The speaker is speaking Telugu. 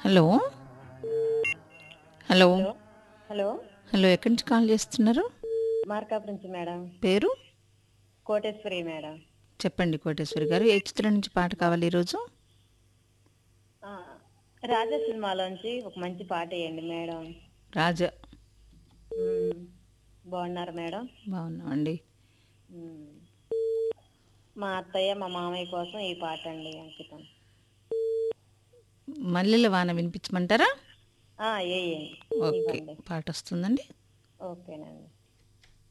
హలో హలో హలో హలో ఎక్కడి నుంచి కాల్ చేస్తున్నారు మార్కాపు నుంచి మేడం పేరు కోటేశ్వరి మేడం చెప్పండి కోటేశ్వరి గారు ఏ చిత్రం నుంచి పాట కావాలి ఈరోజు ఆ, రాజా సినిమాలోంచి ఒక మంచి పాట వేయండి మేడం రాజా మ్మ్. బాగున్నారు మేడం బాగున్నామండి మ్మ్. మా అత్తయ్య మా మామయ్య కోసం ఈ పాట అండి అంకితం మల్లెల వాన వినిపించమంటారా ఆ, వేయండి ఓకే ఇవ్వండి పాట వస్తుందండి ఓకేనండి